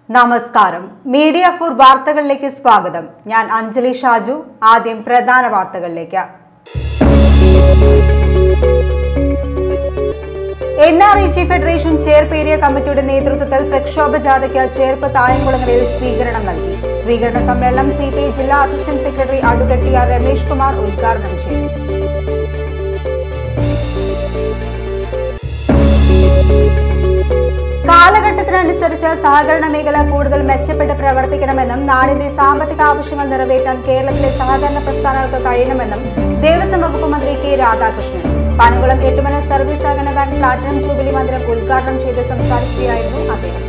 നമസ്കാരം media for വാർത്തകളിലേക്ക് സ്വാഗതം ഞാൻ അഞ്ജലി ഷാജു ആദ്യം പ്രധാന വാർത്തകളിലേക്ക് N R E G federation Cherpu area കമ്മിറ്റിയുടെ നേതൃത്വത്തിൽ പ്രക്ഷോഭ ജാഥയ്ക്ക് ചേർപ്പ് തായംകുളങ്ങരയിൽ സ്വീകരണം നൽകി സ്വീകരണ സമ്മേളനം സി പി ഐ ജില്ലാ assistant secretary advocate T R Ramesh Kumar ഉദ്ഘാടനം ചെയ്തു കാലഘട്ടത്തിനനുസരിച്ച് സഹകരണ മേഖല കൂടുതൽ മെച്ചപ്പെട്ട് പ്രവർത്തിക്കണമെന്നും നാടിന്റെ സാമ്പത്തിക ആവശ്യങ്ങൾ നിറവേറ്റാൻ കേരളത്തിലെ സഹകരണ പ്രസ്ഥാനങ്ങൾക്ക് കഴിയണമെന്നും ദേവസ്വം വകുപ്പ് മന്ത്രി കെ രാധാകൃഷ്ണൻ പനകുളം എട്ടുമന സർവീസ് സഹകരണ ബാങ്ക് പ്ലാറ്റിനം ജൂബിലി മന്ദിരം ഉദ്ഘാടനം ചെയ്ത് സംസാരിക്കുകയായിരുന്നു അദ്ദേഹം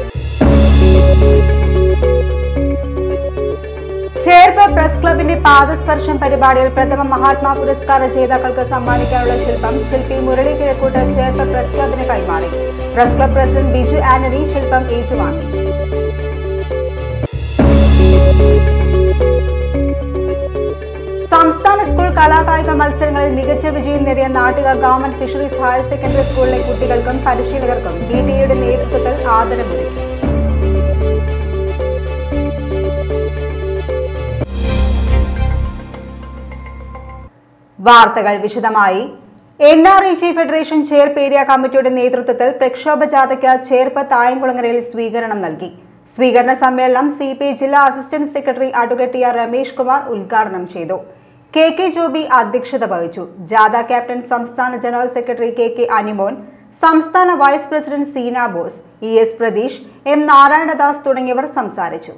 ചേർപ്പ് പ്രസ് ക്ലബിന്റെ പാദസ്പർശം പരിപാടിയിൽ പ്രഥമ മഹാത്മാ പുരസ്കാര ജേതാക്കൾക്ക് സമ്മാനിക്കാനുള്ള ശില്പം ശില്പി മുരളി കിഴക്കൂട്ട് ചേർപ്പ് പ്രസ് ക്ലബിന് കൈമാറി press club president Biju Antony ശില്പം ഏറ്റുവാങ്ങി സംസ്ഥാന സ്കൂൾ കലാകായിക മത്സരങ്ങളിൽ മികച്ച വിജയം നേടിയ Nattika government fisheries higher secondary സ്കൂളിലെ കുട്ടികൾക്കും പരിശീലകർക്കും ബി ടി എയുടെ നേതൃത്വത്തിൽ ആദരമൊരുക്കി വാർത്തകൾ വിശദമായി N R E G federation Cherpu area കമ്മിറ്റിയുടെ നേതൃത്വത്തിൽ പ്രക്ഷോഭ ജാഥയ്ക്ക് ചേർപ്പ് തായംകുളങ്ങരയിൽ സ്വീകരണം നൽകി സ്വീകരണ സമ്മേളനം സി പി ഐ ജില്ലാ assistant secretary advocate T R Ramesh Kumar ഉദ്ഘാടനം ചെയ്തു കെ കെ ജോബി അധ്യക്ഷത വഹിച്ചു ജാഥ ക്യാപ്റ്റൻ സംസ്ഥാന general secretary K K Animon സംസ്ഥാന vice president Seena Bose E S Pratheesh M Narayanadas തുടങ്ങിയവർ സംസാരിച്ചു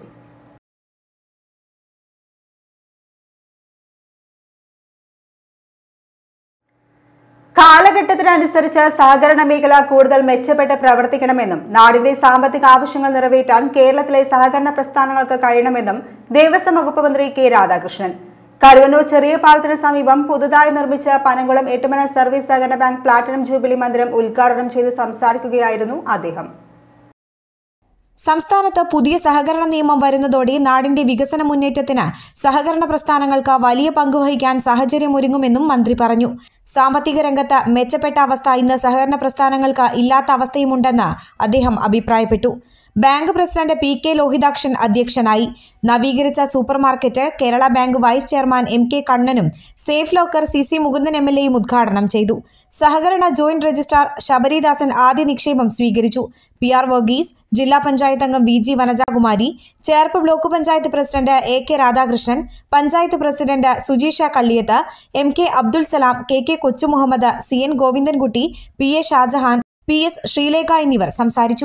കാലഘട്ടത്തിനനുസരിച്ച് സഹകരണ മേഖല കൂടുതൽ മെച്ചപ്പെട്ട് പ്രവർത്തിക്കണമെന്നും നാടിന്റെ സാമ്പത്തിക ആവശ്യങ്ങൾ നിറവേറ്റാൻ കേരളത്തിലെ സഹകരണ പ്രസ്ഥാനങ്ങൾക്ക് കഴിയണമെന്നും ദേവസ്വം വകുപ്പ് മന്ത്രി കെ രാധാകൃഷ്ണൻ കരുവന്നൂർ ചെറിയ പാലത്തിന് സമീപം പുതുതായി നിർമ്മിച്ച പനംകുളം എട്ടുമന സർവീസ് സഹകരണ ബാങ്ക് പ്ലാറ്റിനം ജൂബിലി മന്ദിരം ഉദ്ഘാടനം ചെയ്ത് സംസാരിക്കുകയായിരുന്നു അദ്ദേഹം സംസ്ഥാനത്ത് പുതിയ സഹകരണ നിയമം വരുന്നതോടെ നാടിന്റെ വികസന മുന്നേറ്റത്തിന് സഹകരണ പ്രസ്ഥാനങ്ങൾക്ക് വലിയ പങ്കുവഹിക്കാൻ സാഹചര്യമൊരുങ്ങുമെന്നും മന്ത്രി പറഞ്ഞു സാമ്പത്തിക രംഗത്ത് മെച്ചപ്പെട്ട അവസ്ഥ ഇന്ന് സഹകരണ പ്രസ്ഥാനങ്ങൾക്ക് ഇല്ലാത്ത അവസ്ഥയുമുണ്ടെന്ന് അദ്ദേഹം അഭിപ്രായപ്പെട്ടു bank president P K Lohithakshan അധ്യക്ഷനായി നവീകരിച്ച super market Kerala bank vice chairman M K കണ്ണനും safe locker C C Mukundan M L എയും ഉദ്ഘാടനം ചെയ്തു സഹകരണ ജോയിന്റ് രജിസ്ട്രാർ ശബരിദാസൻ ആദ്യ നിക്ഷേപം സ്വീകരിച്ചു പി ആർ വർഗീസ് ജില്ലാ പഞ്ചായത്ത് അംഗം V G Vanajakumari Cherpu block panchayat president A K Radhakrishnan panchayat president Sujeesha Kalliyath M K Abdul Salam K K Kochumuhammed C N Govindankutty P A Shajahan P S Sreelekha എന്നിവർ സംസാരിച്ചു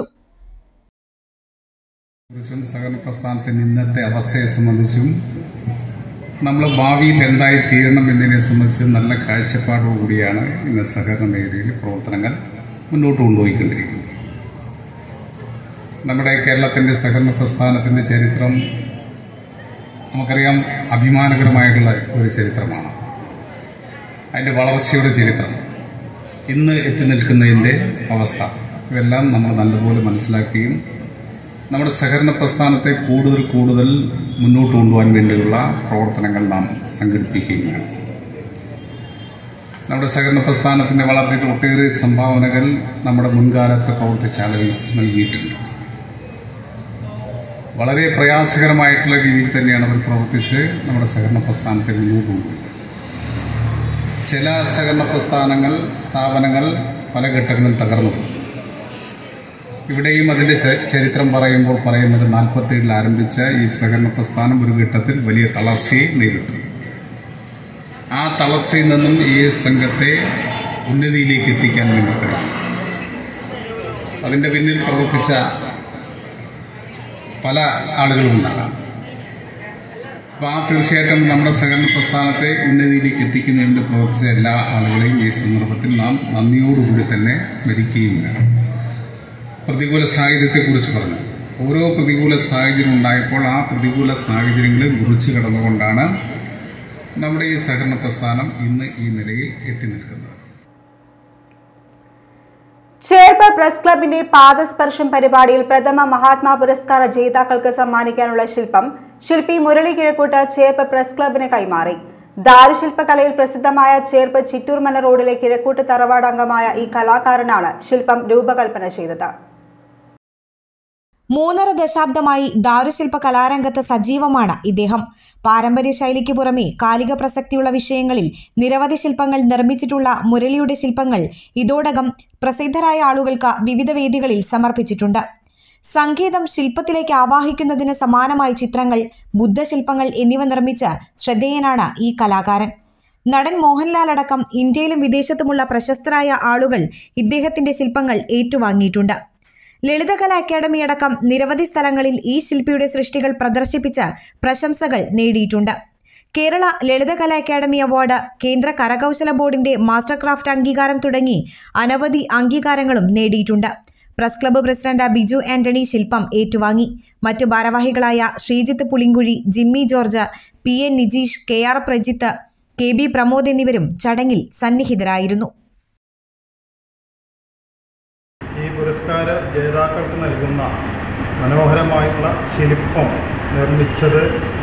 കുറിച്ചും സഹകരണ പ്രസ്ഥാനത്തിന്റെ ഇന്നത്തെ അവസ്ഥയെ സംബന്ധിച്ചും നമ്മൾ ഭാവിയിൽ എന്തായി തീരണം എന്നതിനെ സംബന്ധിച്ച് നല്ല കാഴ്ചപ്പാടോടുകൂടിയാണ് ഇന്ന് സഹകരണ മേഖലയിൽ പ്രവർത്തനങ്ങൾ മുന്നോട്ട് കൊണ്ടുപോയിക്കൊണ്ടിരിക്കുന്നത് നമ്മുടെ കേരളത്തിന്റെ സഹകരണ പ്രസ്ഥാനത്തിന്റെ ചരിത്രം നമുക്കറിയാം അഭിമാനകരമായിട്ടുള്ള ഒരു ചരിത്രമാണ് അതിന്റെ വളർച്ചയുടെ ചരിത്രം ഇന്ന് എത്തി നിൽക്കുന്നതിന്റെ അവസ്ഥ ഇതെല്ലാം നമ്മൾ നല്ലപോലെ മനസ്സിലാക്കുകയും നമ്മുടെ സഹകരണ പ്രസ്ഥാനത്തെ കൂടുതൽ കൂടുതൽ മുന്നോട്ട് കൊണ്ടുപോകാൻ വേണ്ടിയുള്ള പ്രവർത്തനങ്ങൾ നാം സംഘടിപ്പിക്കുകയും വേണം നമ്മുടെ സഹകരണ പ്രസ്ഥാനത്തിന്റെ വളർച്ചയ്ക്ക് ഒട്ടേറെ സംഭാവനകൾ നമ്മുടെ മുൻകാലത്ത് പ്രവർത്തിച്ച ആളുകൾ നൽകിയിട്ടുണ്ട് വളരെ പ്രയാസകരമായിട്ടുള്ള രീതിയിൽ തന്നെയാണ് അവർ പ്രവർത്തിച്ച് നമ്മുടെ സഹകരണ പ്രസ്ഥാനത്തെ മുന്നോട്ട് കൊണ്ടുപോയത് ചില സഹകരണ പ്രസ്ഥാനങ്ങൾ സ്ഥാപനങ്ങൾ പല ഘട്ടങ്ങളിൽ തകർന്നു പോയി. ഇവിടെയും അതിന്റെ ച- ചരിത്രം പറയുമ്പോൾ പറയുന്നത് നാൽപ്പത്തേഴിൽ ആരംഭിച്ച ഈ സഹകരണ പ്രസ്ഥാനം ഒരു ഘട്ടത്തിൽ വലിയ തളർച്ചയെ നേരിട്ടു ആ തളർച്ചയിൽ നിന്നും ഈ സംഘത്തെ ഉന്നതിയിലേക്ക് എത്തിക്കാൻ വേണ്ടി കഴിയും അതിന്റെ പിന്നിൽ പ്രവർത്തിച്ച പല ആളുകളും ഉണ്ടാകാം അപ്പോൾ ആ തീർച്ചയായിട്ടും നമ്മുടെ സഹകരണ പ്രസ്ഥാനത്തെ ഉന്നതിയിലേക്ക് എത്തിക്കുന്നതിന് വേണ്ടി പ്രവർത്തിച്ച എല്ലാ ആളുകളെയും ഈ സന്ദർഭത്തിൽ നാം നന്ദിയോടുകൂടി തന്നെ സ്മരിക്കുകയും വേണം പ്രതികൂല സാഹചര്യത്തെക്കുറിച്ച് പറഞ്ഞു ഓരോ പ്രതികൂല സാഹചര്യം ഉണ്ടായപ്പോൾ ആ പ്രതികൂല സാഹചര്യങ്ങളെ മുറിച്ചു കടന്നുകൊണ്ടാണ് നമ്മുടെ ഈ സഹകരണ പ്രസ്ഥാനം ഇന്ന് ഈ നിലയിൽ എത്തി നിൽക്കുന്നത് ചേർപ്പ് പ്രസ് ക്ലബിന്റെ പാദസ്പർശം പരിപാടിയിൽ പ്രഥമ മഹാത്മാ പുരസ്കാര ജേതാക്കൾക്ക് സമ്മാനിക്കാനുള്ള ശില്പം ശില്പി മുരളി കിഴക്കൂട്ട് ചേർപ്പ് പ്രസ് ക്ലബിന് കൈമാറി ദാരുശില്പകലയിൽ പ്രസിദ്ധമായ ചേർപ്പ് ചിറ്റൂർമല റോഡിലെ കിഴക്കൂട്ട് തറവാട് അംഗമായ ഈ കലാകാരനാണ് ശില്പം രൂപകൽപ്പന ചെയ്തത് മൂന്നര ദശാബ്ദമായി ദാരുശില്പ കലാരംഗത്ത് സജീവമാണ് ഇദ്ദേഹം പാരമ്പര്യ ശൈലിക്ക് പുറമെ കാലിക പ്രസക്തിയുള്ള വിഷയങ്ങളിൽ നിരവധി ശില്പങ്ങൾ നിർമ്മിച്ചിട്ടുള്ള മുരളിയുടെ ശില്പങ്ങൾ ഇതോടകം പ്രസിദ്ധരായ ആളുകൾക്ക് വിവിധ വേദികളിൽ സമർപ്പിച്ചിട്ടുണ്ട് സംഗീതം ശില്പത്തിലേക്ക് ആവാഹിക്കുന്നതിന് സമാനമായ ചിത്രങ്ങൾ ബുദ്ധശില്പങ്ങൾ എന്നിവ നിർമ്മിച്ച് ശ്രദ്ധേയനാണ് ഈ കലാകാരൻ നടൻ മോഹൻലാൽ അടക്കം ഇന്ത്യയിലും വിദേശത്തുമുള്ള പ്രശസ്തരായ ആളുകൾ ഇദ്ദേഹത്തിന്റെ ശില്പങ്ങൾ ഏറ്റുവാങ്ങിയിട്ടുണ്ട് ലളിതകല അക്കാദമി അടക്കം നിരവധി സ്ഥലങ്ങളിൽ ഈ ശില്പിയുടെ സൃഷ്ടികൾ പ്രദർശിപ്പിച്ച് പ്രശംസകൾ നേടിയിട്ടുണ്ട് കേരള ലളിതകല അക്കാദമി അവാർഡ് കേന്ദ്ര കരകൗശല ബോർഡിന്റെ മാസ്റ്റർ ക്രാഫ്റ്റ് അംഗീകാരം തുടങ്ങി അനവധി അംഗീകാരങ്ങളും നേടിയിട്ടുണ്ട് press club president Biju Antony ശില്പം ഏറ്റുവാങ്ങി മറ്റു ഭാരവാഹികളായ Sreejith Pulinkuzhi Jimmy George P N Nijeesh K R Prajith K B Pramod എന്നിവരും ചടങ്ങിൽ സന്നിഹിതരായിരുന്നു ഈ പുരസ്കാര ജേതാക്കൾക്ക് നൽകുന്ന മനോഹരമായിട്ടുള്ള ശില്പം നിർമ്മിച്ചത്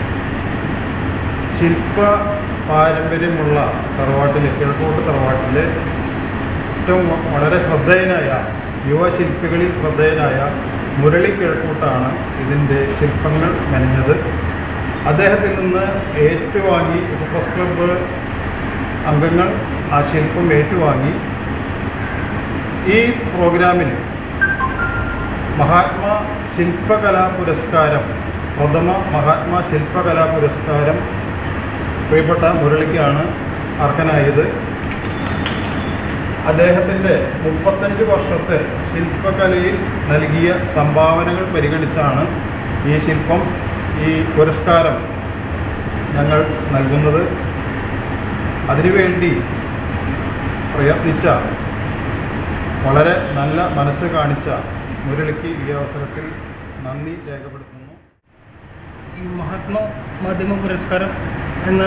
ശില്പ പാരമ്പര്യമുള്ള തറവാട്ടിൽ കിഴക്കോട്ട് തറവാട്ടിൽ ഏറ്റവും വളരെ ശ്രദ്ധേയനായ യുവശില്പികളിൽ ശ്രദ്ധേയനായ മുരളി കിഴക്കൂട്ടാണ് ഇതിൻ്റെ ശില്പങ്ങൾ മെനഞ്ഞത് അദ്ദേഹത്തിൽ നിന്ന് ഏറ്റുവാങ്ങി പ്രസ് ക്ലബ്ബ് അംഗങ്ങൾ ആ ശില്പം ഏറ്റുവാങ്ങി ഈ പ്രോഗ്രാമിൽ മഹാത്മാ ശില്പകലാ പുരസ്കാരം പ്രഥമ മഹാത്മാ ശില്പകലാ പുരസ്കാരം പ്രിയപ്പെട്ട മുരളിക്കാണ് അർഹനായത് അദ്ദേഹത്തിൻ്റെ മുപ്പത്തഞ്ച് വർഷത്തെ ശില്പകലയിൽ നൽകിയ സംഭാവനകൾ പരിഗണിച്ചാണ് ഈ ശില്പം ഈ പുരസ്കാരം ഞങ്ങൾ നൽകുന്നത് അതിനുവേണ്ടി പ്രയത്നിച്ച വളരെ നല്ല മനസ്സ് കാണിച്ച മുരളിക്ക് ഈ അവസരത്തിൽ നന്ദി രേഖപ്പെടുത്തുന്നു ഈ മഹാത്മാ മാധ്യമ പുരസ്കാരം എന്ന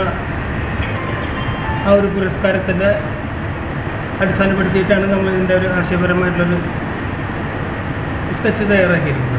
ആ ഒരു പുരസ്കാരത്തിൻ്റെ അടിസ്ഥാനപ്പെടുത്തിയിട്ടാണ് നമ്മൾ ഇതിൻ്റെ ഒരു ആശയപരമായിട്ടുള്ളൊരു സ്കെച്ച് തയ്യാറാക്കിയിരിക്കുന്നത്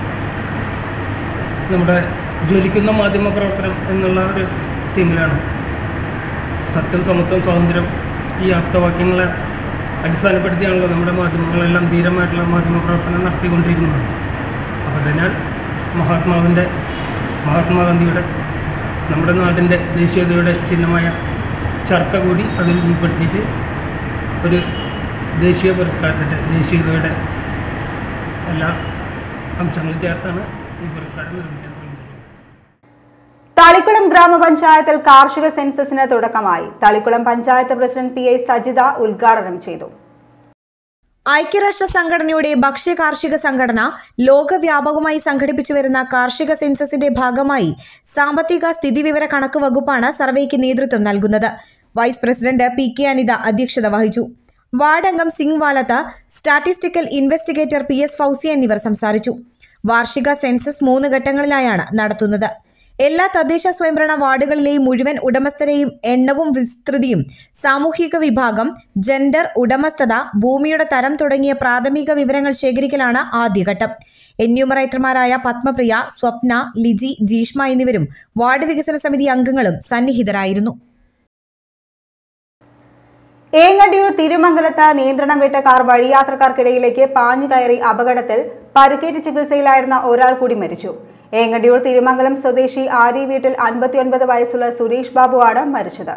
നമ്മുടെ ജ്വലിക്കുന്ന മാധ്യമ പ്രവർത്തനം എന്നുള്ള ഒരു തീമിലാണ് സത്യം സമത്വം സ്വാതന്ത്ര്യം ഈ ആപ്തവാക്യങ്ങളെ അടിസ്ഥാനപ്പെടുത്തിയാണല്ലോ നമ്മുടെ മാധ്യമങ്ങളെല്ലാം ധീരമായിട്ടുള്ള മാധ്യമ പ്രവർത്തനം നടത്തിക്കൊണ്ടിരിക്കുന്നത് അപ്പോൾ അതിനാൽ മഹാത്മാവിൻ്റെ മഹാത്മാഗാന്ധിയുടെ നമ്മുടെ നാടിൻ്റെ ദേശീയതയുടെ ചിഹ്നമായ ചർക്ക കൂടി അതിൽ ഉൾപ്പെടുത്തിയിട്ട് ഒരു ദേശീയ പുരസ്കാരത്തിൻ്റെ ദേശീയതയുടെ എല്ലാ അംശങ്ങളും ചേർത്താണ് ഈ പുരസ്കാരം നിർമ്മിക്കാൻ ശ്രമിച്ചിട്ടുള്ളത് തളിക്കുളം ഗ്രാമപഞ്ചായത്തിൽ കാർഷിക സെൻസസിന് തുടക്കമായി Thalikkulam panchayat president P I Sajitha ഉദ്ഘാടനം ചെയ്തു ഐക്യരാഷ്ട്ര സംഘടനയുടെ ഭക്ഷ്യ കാർഷിക സംഘടന ലോകവ്യാപകമായി സംഘടിപ്പിച്ചു വരുന്ന കാർഷിക സെൻസസിന്റെ ഭാഗമായി സാമ്പത്തിക സ്ഥിതിവിവര കണക്ക് വകുപ്പാണ് സർവേക്ക് നേതൃത്വം നൽകുന്നത് vice president P K Anitha അധ്യക്ഷത വഹിച്ചു വാർഡ് അംഗം Singh Valath statistical investigator P S Fousi എന്നിവർ സംസാരിച്ചു വാർഷിക സെൻസസ് മൂന്ന് ഘട്ടങ്ങളിലായാണ് നടത്തുന്നത് എല്ലാ തദ്ദേശ സ്വയംഭരണ വാർഡുകളിലെയും മുഴുവൻ ഉടമസ്ഥരെയും എണ്ണവും വിസ്തൃതിയും സാമൂഹിക വിഭാഗം ജെൻഡർ ഉടമസ്ഥത ഭൂമിയുടെ തരം തുടങ്ങിയ പ്രാഥമിക വിവരങ്ങൾ ശേഖരിക്കലാണ് ആദ്യഘട്ടം എന്യൂമറേറ്റർമാരായ പത്മപ്രിയ സ്വപ്ന ലിജി ജീഷ്മ എന്നിവരും വാർഡ് വികസന സമിതി അംഗങ്ങളും സന്നിഹിതരായിരുന്നു ഏങ്ങണ്ടിയൂർ തിരുമംഗലത്ത് നിയന്ത്രണം വിട്ട കാർ വഴിയാത്രക്കാർക്കിടയിലേക്ക് പാഞ്ഞു കയറി അപകടത്തിൽ പരുക്കേറ്റ് ചികിത്സയിലായിരുന്ന ഒരാൾ കൂടി മരിച്ചു ഏങ്ങണ്ടിയൂർ തിരുമംഗലം സ്വദേശി ആരി വീട്ടിൽ അൻപത്തിയൊൻപത് വയസ്സുള്ള സുരേഷ് ബാബുവാണ് മരിച്ചത്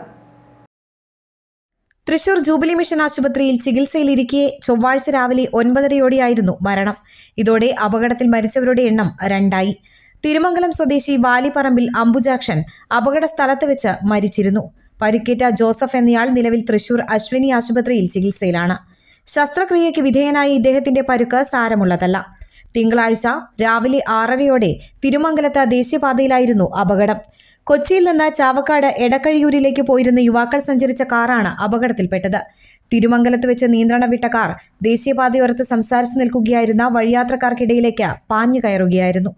തൃശൂർ ജൂബിലി മിഷൻ ആശുപത്രിയിൽ ചികിത്സയിലിരിക്കെ ചൊവ്വാഴ്ച രാവിലെ ഒൻപതരയോടെയായിരുന്നു മരണം ഇതോടെ അപകടത്തിൽ മരിച്ചവരുടെ എണ്ണം രണ്ടായി തിരുമംഗലം സ്വദേശി വാലിപ്പറമ്പിൽ അംബുജാക്ഷൻ അപകട സ്ഥലത്ത് വെച്ച് മരിച്ചിരുന്നു പരിക്കേറ്റ ജോസഫ് എന്നയാൾ നിലവിൽ തൃശൂർ അശ്വിനി ആശുപത്രിയിൽ ചികിത്സയിലാണ് ശസ്ത്രക്രിയയ്ക്ക് വിധേയനായ ഇദ്ദേഹത്തിന്റെ പരുക്ക് സാരമുള്ളതല്ല തിങ്കളാഴ്ച രാവിലെ ആറരയോടെ തിരുമംഗലത്ത് ദേശീയപാതയിലായിരുന്നു അപകടം കൊച്ചിയിൽ നിന്ന് ചാവക്കാട് എടക്കഴിയൂരിലേക്ക് പോയിരുന്ന യുവാക്കൾ സഞ്ചരിച്ച കാറാണ് അപകടത്തിൽപ്പെട്ടത് തിരുമംഗലത്ത് വെച്ച് നിയന്ത്രണം വിട്ട കാർ ദേശീയപാതയോരത്ത് സംസാരിച്ചു നിൽക്കുകയായിരുന്ന വഴിയാത്രക്കാർക്കിടയിലേക്ക് പാഞ്ഞു കയറുകയായിരുന്നു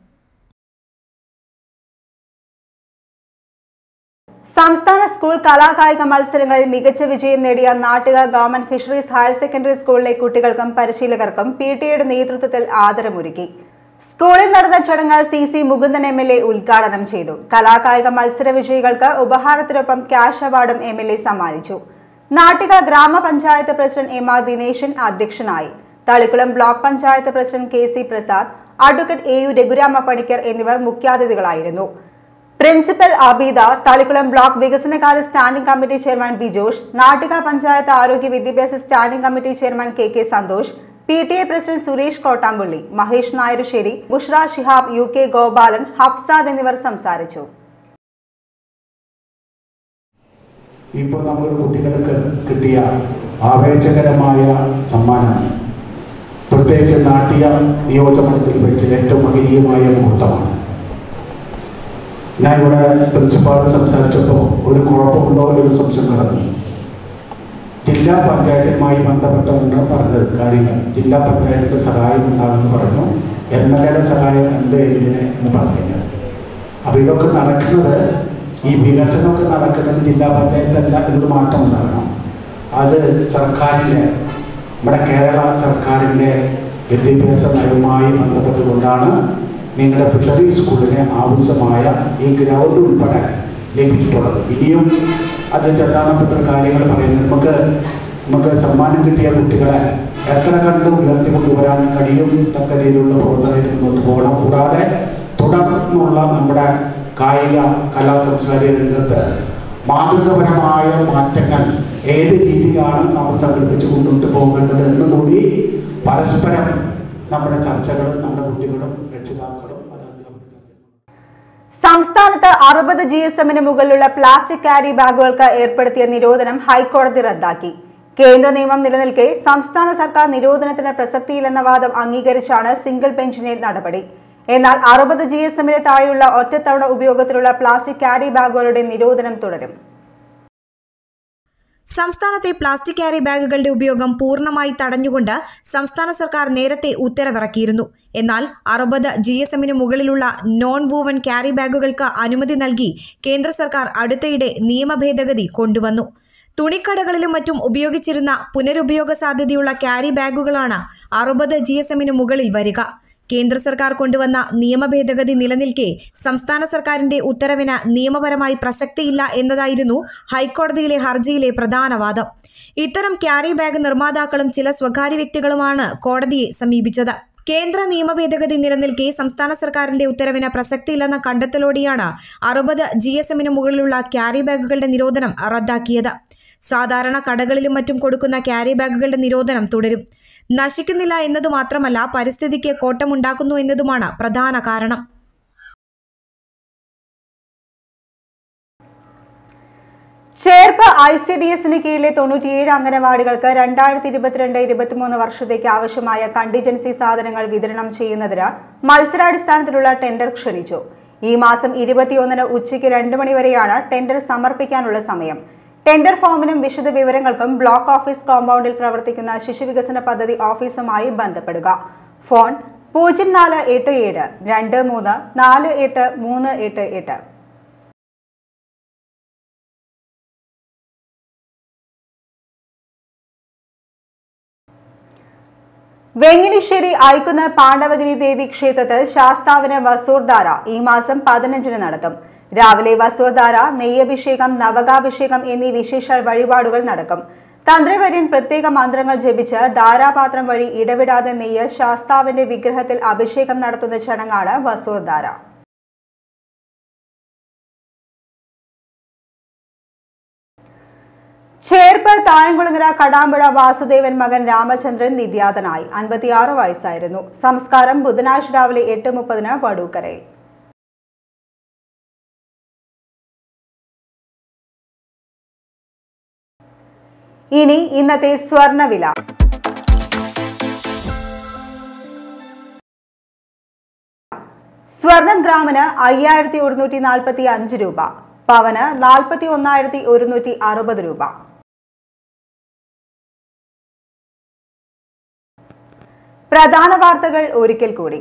സംസ്ഥാന സ്കൂൾ കലാകായിക മത്സരങ്ങളിൽ മികച്ച വിജയം നേടിയ Nattika government fisheries higher secondary സ്കൂളിലെ കുട്ടികൾക്കും പരിശീലകർക്കും പി ടിയുടെ നേതൃത്വത്തിൽ ആദരമൊരുക്കി സ്കൂളിൽ നടന്ന ചടങ്ങ് C C Mukundan M L A ഉദ്ഘാടനം ചെയ്തു കലാകായിക മത്സര വിജയികൾക്ക് ഉപഹാരത്തിനൊപ്പം ക്യാഷ് അവാർഡും എം എൽ എ സമ്മാനിച്ചു നാട്ടിക ഗ്രാമപഞ്ചായത്ത് പ്രസിഡന്റ് എം ആർ ദിനേശൻ അധ്യക്ഷനായി Thalikkulam block panchayat president K C Prasad advocate A U Raghurama Panicker എന്നിവർ മുഖ്യാതിഥികളായിരുന്നു പ്രിൻസിപ്പൽ അബീദ തളിക്കുളം ബ്ലോക്ക് വികസനകാര്യ standing committee chairman Bijosh Nattika panchayat ആരോഗ്യ വിദ്യാഭ്യാസ standing committee chairman K K Santhosh P T A president Suresh Kottampally Mahesh നായരുശ്ശേരി Bushra Shihab U K Gopalan Hafsad എന്നിവർ സംസാരിച്ചു ഇപ്പോൾ നമ്മൾ കുട്ടികൾക്ക് കിട്ടിയ ആവേശകരമായ സമ്മാനം പ്രത്യേകിച്ച് നാട്യ നിയോജകമണ്ഡലത്തിൽ വെച്ച് ഏറ്റവും മഹനീയമായ മുഹൂർത്തമാണ് ഞാൻ ഇവിടെ പ്രിൻസിപ്പാൾ സംസാരിച്ചപ്പോൾ ഒരു കുഴപ്പമുണ്ടോ എന്ന് സംശയം കടന്നു ജില്ലാ പഞ്ചായത്തുമായി ബന്ധപ്പെട്ടുകൊണ്ട് പറഞ്ഞത് കാര്യങ്ങൾ ജില്ലാ പഞ്ചായത്തിന്റെ സഹായം ഉണ്ടാകുമെന്ന് പറഞ്ഞു എം എൽ എയുടെ സഹായം എന്ത് ഇതിന് എന്ന് പറഞ്ഞു അപ്പോൾ ഇതൊക്കെ നടക്കുന്നത് ഈ വികസനമൊക്കെ നടക്കുന്നത് ജില്ലാ പഞ്ചായത്തല്ല എന്നൊരു മാറ്റം ഉണ്ടാകണം അത് സർക്കാരിൻ്റെ നമ്മുടെ കേരള സർക്കാരിൻ്റെ വിദ്യാഭ്യാസ നയവുമായി ബന്ധപ്പെട്ടുകൊണ്ടാണ് നിങ്ങളുടെ ഫിഷറി സ്കൂളിന് ആവശ്യമായ ഈ ഗ്രൗണ്ട് ഉൾപ്പെടെ ലഭിച്ചിട്ടുള്ളത് ഇനിയും അതിൽ പ്രധാനപ്പെട്ട കാര്യങ്ങൾ പറയുന്നത് നമുക്ക് നമുക്ക് സമ്മാനം കിട്ടിയ കുട്ടികളെ എത്ര കണ്ട് ഉയർത്തിക്കൊണ്ടുവരാൻ കഴിയും തക്ക രീതിയിലുള്ള പ്രവർത്തനത്തിൽ മുന്നോട്ട് പോകണം കൂടാതെ തുടർന്നുള്ള നമ്മുടെ കായിക കലാ സാംസ്കാരിക രംഗത്ത് മാതൃകപരമായ മാറ്റങ്ങൾ ഏത് രീതിയിലാണ് നമ്മൾ സംഘടിപ്പിച്ച് മുന്നോട്ട് പോകേണ്ടത് എന്ന് കൂടി പരസ്പരം നമ്മുടെ ചർച്ചകൾ നമ്മുടെ കുട്ടികളും രക്ഷിതാക്കളും അത് അധ്യാപകരും സംസ്ഥാനത്ത് അറുപത് ജി എസ് എമ്മിന് മുകളിലുള്ള പ്ലാസ്റ്റിക് ക്യാരി ബാഗുകൾക്ക് ഏർപ്പെടുത്തിയ നിരോധനം ഹൈക്കോടതി റദ്ദാക്കി കേന്ദ്ര നിയമം നിലനിൽക്കെ സംസ്ഥാന സർക്കാർ നിരോധനത്തിന് പ്രസക്തിയില്ലെന്ന വാദം അംഗീകരിച്ചാണ് സിംഗിൾ ബെഞ്ചിന്റെ നടപടി എന്നാൽ അറുപത് ജി എസ് എമ്മിന് താഴെയുള്ള ഒറ്റത്തവണ ഉപയോഗത്തിലുള്ള പ്ലാസ്റ്റിക് ക്യാരി ബാഗുകളുടെ നിരോധനം തുടരും സംസ്ഥാനത്തെ പ്ലാസ്റ്റിക് ക്യാരി ബാഗുകളുടെ ഉപയോഗം പൂർണ്ണമായി തടഞ്ഞുകൊണ്ട് സംസ്ഥാന സർക്കാർ നേരത്തെ ഉത്തരവിറക്കിയിരുന്നു എന്നാൽ അറുപത് ജി എസ് എമ്മിന് മുകളിലുള്ള നോൺ വൂവൻ ക്യാരി ബാഗുകൾക്ക് അനുമതി നൽകി കേന്ദ്ര സർക്കാർ അടുത്തയിടെ നിയമ ഭേദഗതി കൊണ്ടുവന്നു തുണിക്കടകളിലും മറ്റും ഉപയോഗിച്ചിരുന്ന പുനരുപയോഗ സാധ്യതയുള്ള ക്യാരി ബാഗുകളാണ് അറുപത് ജി എസ് എമ്മിന് മുകളിൽ വരിക കേന്ദ്ര സർക്കാർ കൊണ്ടുവന്ന നിയമ ഭേദഗതി നിലനിൽക്കെ സംസ്ഥാന സർക്കാരിന്റെ ഉത്തരവിന് നിയമപരമായി പ്രസക്തിയില്ല എന്നതായിരുന്നു ഹൈക്കോടതിയിലെ ഹർജിയിലെ പ്രധാന വാദം ഇത്തരം ക്യാരി ബാഗ് നിർമ്മാതാക്കളും ചില സ്വകാര്യ വ്യക്തികളുമാണ് കോടതിയെ സമീപിച്ചത് കേന്ദ്ര നിയമ ഭേദഗതി നിലനിൽക്കെ സംസ്ഥാന സർക്കാരിന്റെ ഉത്തരവിന് പ്രസക്തിയില്ലെന്ന കണ്ടെത്തലോടെയാണ് അറുപത് ജി എസ് എമ്മിന് മുകളിലുള്ള ക്യാരി ബാഗുകളുടെ നിരോധനം റദ്ദാക്കിയത് സാധാരണ കടകളിലും മറ്റും കൊടുക്കുന്ന ക്യാരി ബാഗുകളുടെ നിരോധനം തുടരും നശിക്കുന്നില്ല എന്നതു മാത്രമല്ല പരിസ്ഥിതിക്ക് കോട്ടമുണ്ടാക്കുന്നു എന്നതുമാണ് പ്രധാന കാരണം ചേർപ്പ് ഐ സി ഡി എസിന് കീഴിലെ തൊണ്ണൂറ്റിയേഴ് അംഗനവാടികൾക്ക് രണ്ടായിരത്തി ഇരുപത്തിരണ്ട് ഇരുപത്തിമൂന്ന് വർഷത്തേക്ക് ആവശ്യമായ കണ്ടിജൻസി സാധനങ്ങൾ വിതരണം ചെയ്യുന്നതിന് മത്സരാടിസ്ഥാനത്തിലുള്ള ടെൻഡർ ക്ഷണിച്ചു ഈ മാസം ഇരുപത്തിയൊന്നിന് ഉച്ചയ്ക്ക് രണ്ട് മണിവരെയാണ് ടെൻഡർ സമർപ്പിക്കാനുള്ള സമയം ടെൻഡർ ഫോമിനും വിശദ വിവരങ്ങൾക്കും ബ്ലോക്ക് ഓഫീസ് കോമ്പൗണ്ടിൽ പ്രവർത്തിക്കുന്ന ശിശുവികസന പദ്ധതി ഓഫീസുമായി ബന്ധപ്പെടുക ഫോൺ പൂജ്യം നാല് എട്ട് ഏഴ് രണ്ട് മൂന്ന് നാല് എട്ട് മൂന്ന് എട്ട് എട്ട് വെങ്ങിനിശ്ശേരി ഐക്കുന്ന പാണ്ഡവഗിരി ദേവി ക്ഷേത്രത്തിൽ ശാസ്താവിന് വസൂർധാര ഈ മാസം പതിനഞ്ചിന് നടത്തും രാവിലെ വസൂർധാര നെയ്യഭിഷേകം നവകാഭിഷേകം എന്നീ വിശേഷ വഴിപാടുകൾ നടക്കും തന്ത്രവര്യൻ പ്രത്യേക മന്ത്രങ്ങൾ ജപിച്ച് ധാരാപാത്രം വഴി ഇടവിടാതെ നെയ്യ് ശാസ്താവിന്റെ വിഗ്രഹത്തിൽ അഭിഷേകം നടത്തുന്ന ചടങ്ങാണ് വസൂർധാര ചേർപ്പ് തായംകുളങ്ങര കടാമ്പുഴ വാസുദേവൻ മകൻ രാമചന്ദ്രൻ നിര്യാതനായി അൻപത്തിയാറ് വയസ്സായിരുന്നു സംസ്കാരം ബുധനാഴ്ച രാവിലെ എട്ട് മുപ്പതിന് വടൂക്കരയിൽ ഇനി ഇന്നത്തെ സ്വർണവില സ്വർണം ഗ്രാമിന് അയ്യായിരത്തി ഒരുന്നൂറ്റി നാൽപ്പത്തി അഞ്ച് രൂപ പവന് നാൽപ്പത്തി ഒന്നായിരത്തി ഒരുന്നൂറ്റി അറുപത് രൂപ പ്രധാന വാർത്തകൾ ഒരിക്കൽ കൂടി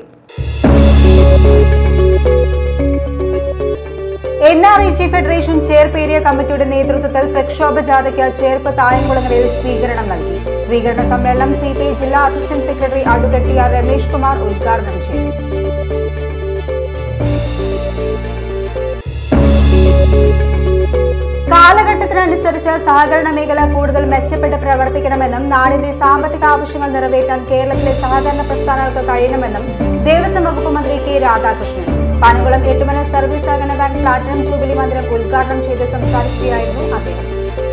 N R E G federation Cherpu area കമ്മിറ്റിയുടെ നേതൃത്വത്തിൽ പ്രക്ഷോഭ ജാഥയ്ക്ക് ചേർപ്പ് തായംകുളങ്ങരയിൽ സ്വീകരണം നൽകി സ്വീകരണ സമ്മേളനം സി പി ഐ ജില്ലാ assistant secretary advocate T R Ramesh Kumar ഉദ്ഘാടനം ചെയ്തു കാലഘട്ടത്തിൽ കാലത്തിനനുസരിച്ച് സഹകരണ മേഖല കൂടുതൽ മെച്ചപ്പെട്ട് പ്രവർത്തിക്കണമെന്നും നാടിന്റെ സാമ്പത്തിക ആവശ്യങ്ങൾ നിറവേറ്റാൻ കേരളത്തിലെ സഹകരണ പ്രസ്ഥാനങ്ങൾക്ക് കഴിയണമെന്നും ദേവസ്വം വകുപ്പ് മന്ത്രി കെ രാധാകൃഷ്ണൻ പനകുളം എട്ടുമന സർവീസ് സഹകരണ ബാങ്ക് പ്ലാറ്റിനം ജൂബിലി മന്ദിരം ഉദ്ഘാടനം ചെയ്ത് സംസാരിക്കുകയായിരുന്നു അദ്ദേഹം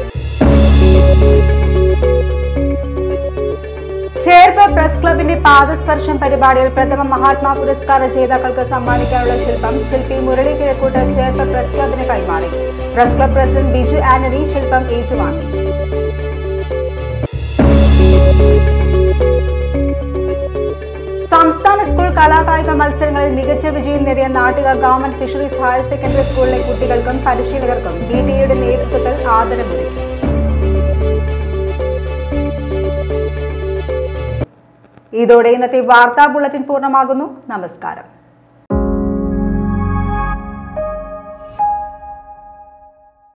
ചേർപ്പ് പ്രസ് ക്ലബിന്റെ പാദസ്പർശം പരിപാടിയിൽ പ്രഥമ മഹാത്മാ പുരസ്കാര ജേതാക്കൾക്ക് സമ്മാനിക്കാനുള്ള ശില്പം ശില്പി മുരളി കിഴക്കൂട്ട് ചേർപ്പ് പ്രസ് ക്ലബിന് കൈമാറി press club president Biju Antony ശില്പം ഏറ്റുവാങ്ങി സംസ്ഥാന സ്കൂൾ കലാകായിക മത്സരങ്ങളിൽ മികച്ച വിജയം നേടിയ Nattika government fisheries higher secondary സ്കൂളിലെ കുട്ടികൾക്കും പരിശീലകർക്കും ബി ടി എയുടെ നേതൃത്വത്തിൽ ആദരമൊരുക്കി ഇതോടെ ഇന്നത്തെ വാർത്താ ബുള്ളറ്റിൻ പൂർണ്ണമാകുന്നു നമസ്കാരം